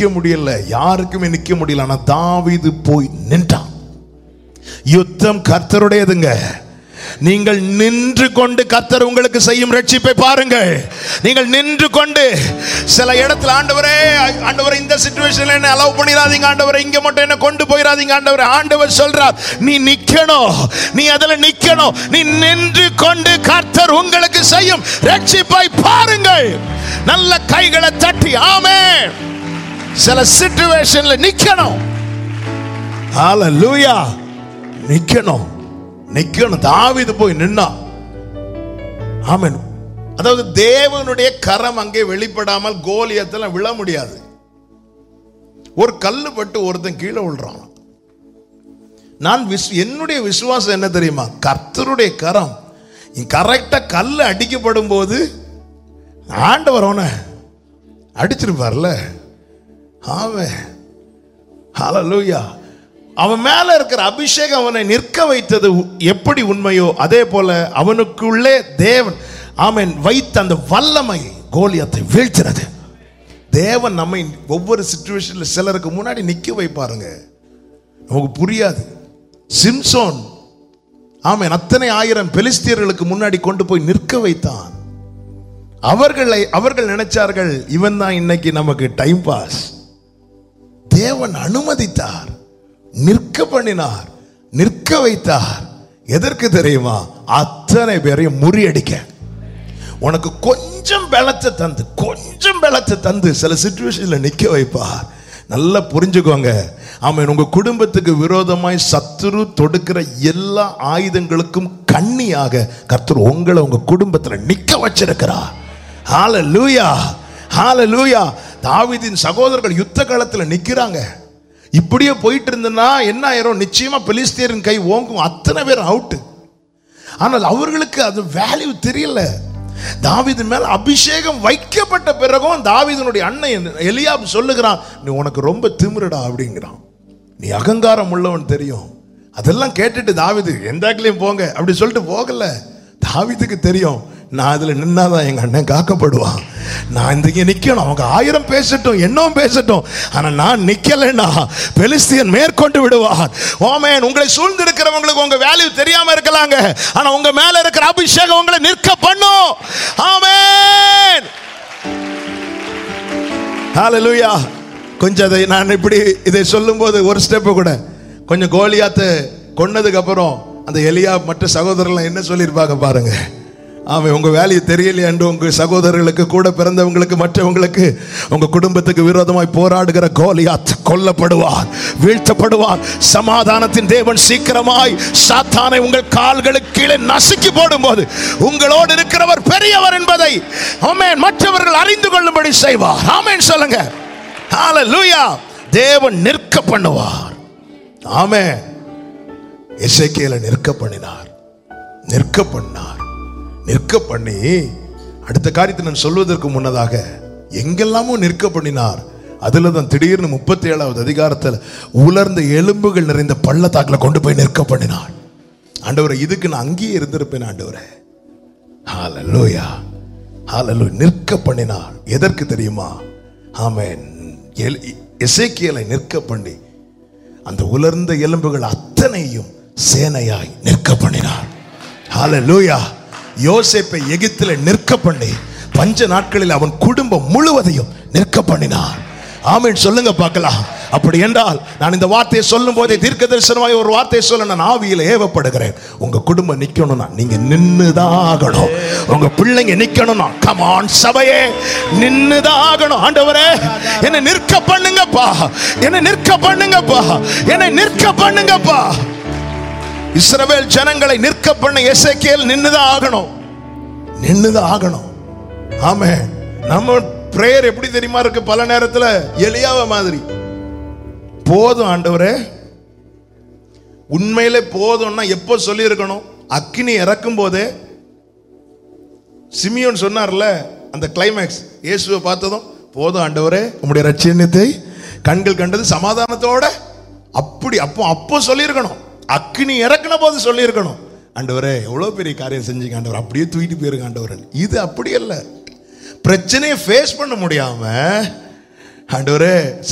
நிக்க முடியல யாருக்குமே நிக்க முடியல ஆனா தாவீது போய் நின்றான் யுத்தம் கர்த்தருடையதுங்க நீங்கள் நின்று கொண்டு கர்த்தர் உங்களுக்கு செய்யும் ரட்சிப்பை பாருங்கள் நீங்கள் நின்று கொண்டு சில இடத்துல ஆண்டவரே ஆண்டவரே இந்த சிச்சுவேஷன்ல என்ன அலோவ் பண்ணிடாதீங்க ஆண்டவரே இங்க மட்டும் என்ன கொண்டு போயிடாதீங்க ஆண்டவரே ஆண்டவர் சொல்றார் நீ நிக்கணும் நீ அதுல நிக்கணும் நீ நின்று கொண்டு கர்த்தர் உங்களுக்கு செய்யும் ரட்சிப்பை பாருங்கள் நல்ல கைகளை தட்டி ஆமே சில சிச்சுவேஷன்ல நிக்கணும் ஹalleluya நிக்கணும் நிக்கணும் தாவீது போய் நின்னான் ஆமென் அதாவது தேவனுடைய கரம் அங்கே வெளிப்படாமல் கோலியத்துல விழ முடியாது ஒரு கல்லு பட்டு ஒருத்தன் கீழே விழுறான் நான் விஸ் என்னுடைய விசுவாசம் என்ன தெரியுமா கர்த்தருடைய கரம் கரெக்டா கல்லு அடிக்கப்படும் போது ஆண்டவர் அவனை அடிச்சிருப்பார்ல ஆவன் ஹalleluya அவன் மேல இருக்கிற அபிஷேகம் அவனை நிற்க வைத்தது எப்படி உண்மையோ அதே போல அவனுக்குள்ளே தேவன் ஆமென் வைத்த அந்த வல்லமை கோலியத்தை வீழ்த்தினது தேவன் நம்மை ஒவ்வொரு சுச்சுவேஷன்ல சிலருக்கு முன்னாடி நிக்க வைப்பாருங்க நமக்கு புரியாது சிம்சோன் ஆமென் அத்தனை ஆயிரம் பெலிஸ்தியர்களுக்கு முன்னாடி கொண்டு போய் நிற்க வைத்தான் அவர்களை அவர்கள் நினைச்சார்கள் இவன் தான் இன்னைக்கு நமக்கு டைம் பாஸ் தேவன் அனுமதித்தார் நிற்க பண்ணினார் நிற்க வைத்தார் எதற்கு தெரியுமா அத்தனை பேரையும் முறியடிக்க உனக்கு கொஞ்சம் பலத்தை தந்து கொஞ்சம் பலத்தை தந்து சில சுச்சுவேஷன்ல நிக்க வைப்பார் நல்லா புரிஞ்சுக்கோங்க ஆமென் உங்க குடும்பத்துக்கு விரோதமாய் சத்துரு தொடுக்கிற எல்லா ஆயுதங்களுக்கும் கண்ணியாக கர்த்தர் உங்களை உங்க குடும்பத்துல நிக்க வச்சிருக்கிறார் ஹalleluya ஹalleluya தாவீதின் சகோதரர்கள் யுத்த காலத்துல நிக்கிறாங்க இப்படியே போயிட்டு இருந்தனா என்ன ஆயிரும் நிச்சயமா பெலிஸ்தியரின் கை ஓங்கும் அத்தனை பேர் அவுட்டு ஆனால் அவர்களுக்கு அது வேல்யூ தெரியல தாவீது மேல அபிஷேகம் வைக்கப்பட்ட பிறகும் தாவீதனுடைய அண்ணன் எலியாப் சொல்லுகிறான் நீ உனக்கு ரொம்ப திமிருடா அப்படிங்கிறான் நீ அகங்காரம் உள்ளவன் தெரியும் அதெல்லாம் கேட்டுட்டு தாவீது எந்த ஆக்கிலையும் போங்க அப்படி சொல்லிட்டு போகல தாவீதுக்கு தெரியும் நான் அதுல நின்னாதான் எங்க அண்ணன் காக்கப்படுவான் நான் இந்த இங்க நிக்கணும் அவங்க ஆயிரம் பேசட்டும் என்னவும் பேசட்டும் ஆனா நான் நிக்கலைன்னா பெலிஸ்தியன் மேற்கொண்டு விடுவார் ஓமேன் உங்களை சூழ்ந்திருக்கிறவங்களுக்கு உங்க வேல்யூ தெரியாம இருக்கலாங்க ஆனா உங்க மேல இருக்கிற அபிஷேகம் உங்களை நிற்க பண்ணும் ஆமென் ஹalleluya கொஞ்சம் அதை நான் இப்படி இதை சொல்லும்போது ஒரு ஸ்டெப் கூட கொஞ்சம் கோலியாத்து கொன்னதுக்கு அப்புறம் அந்த எலியா மற்ற சகோதரர்லாம் என்ன சொல்லியிருப்பாங்க பாருங்க அவன் உங்க வேலையை தெரியலையாண்டு உங்க சகோதரர்களுக்கு கூட பிறந்தவங்களுக்கு மற்றவங்களுக்கு உங்க குடும்பத்துக்கு விரோதமாய் போராடுகிற கோலியாத் கொல்லப்படுவார் வீழ்த்தப்படுவார் சமாதானத்தின் தேவன் சீக்கிரமாய் சாத்தானை உங்கள் கால்களுக்கு கீழே நசுக்கி போடும்போது உங்களோடு இருக்கிறவர் பெரியவர் என்பதை ஆமென் மற்றவர்கள் அறிந்து கொள்ளும்படி செய்வார் ஆமென் சொல்லுங்க ஹalleluya தேவன் நிற்க பண்ணுவார் ஆமென் எசேக்கியேலை நிற்க பண்ணினார் நிற்க பண்ணார் நிற்க பண்ணி அடுத்த காரியத்தை நான் சொல்வதற்கு முன்னதாக எங்கெல்லாமோ நிற்க பண்ணினார் அதுல தான் திடீர்னு முப்பத்தி ஏழாவது அதிகாரத்தில் உலர்ந்த எலும்புகள் நிறைந்த பள்ளத்தாக்கில் கொண்டு போய் நிற்க பண்ணினார் ஆண்டவரை இதுக்கு நான் அங்கேயே இருந்திருப்பேன் ஆண்டவரே ஹalleluya ஹalleluya நிற்க பண்ணினார் எதற்கு தெரியுமா ஆமென் எல்- எசேக்கியேலை நிற்க பண்ணி அந்த உலர்ந்த எலும்புகள் அத்தனையும் சேனையாய் நிற்க பண்ணினார் ஹalleluya யோசேப்பை எகிப்திலே நிற்க பண்ணி பஞ்ச நாட்களில் அவன் குடும்பம் முழுவதையும் நிற்க பண்ணினார் ஆமென் சொல்லுங்க பார்க்கலாம் அப்படி என்றால் நான் இந்த வார்த்தையை சொல்லும் போதே தீர்க்க தரிசனமாய் ஒரு வார்த்தையை சொல்ல நான் ஆவியில ஏவப்படுகிறேன் உங்க குடும்பம் நிக்கணும்னா நீங்க நின்னுதாகணும் உங்க பிள்ளைங்க நிக்கணும்னா கமான் சபையே நின்னுதாகணும் ஆண்டவரே என்னை நிற்க பண்ணுங்கப்பா என்னை நிற்க பண்ணுங்கப்பா என்னை நிற்க பண்ணுங்கப்பா இஸ்ரவேல் ஜனங்களை நிற்க பண்ண எசேக்கியேல் நின்னுதான் ஆகணும் நின்னுதான் ஆகணும் ஆமே நம்ம பிரேயர் எப்படி தெரியுமா இருக்கு பல நேரத்துல எலியாவ மாதிரி போதும் ஆண்டவரே உண்மையிலே போதும்னா எப்போ சொல்லி இருக்கணும் அக்கினி இறக்கும் போதே சிமியோன் சொன்னார்ல அந்த கிளைமேக்ஸ் இயேசுவை பார்த்ததும் போதும் ஆண்டவரே உம்முடைய ரட்சியத்தை கண்கள் கண்டது சமாதானத்தோட அப்படி அப்போ அப்போ சொல்லியிருக்கணும் அக்கினி இறக்குன போது சொல்லியிருக்கணும் ஆண்டவரே எவ்வளோ பெரிய காரியம் செஞ்சீங்க ஆண்டவர் அப்படியே தூக்கிட்டு போயிருங்க ஆண்டவரன் இது அப்படி அல்ல பிரச்சனையை ஃபேஸ் பண்ண முடியாம ஆண்டவரே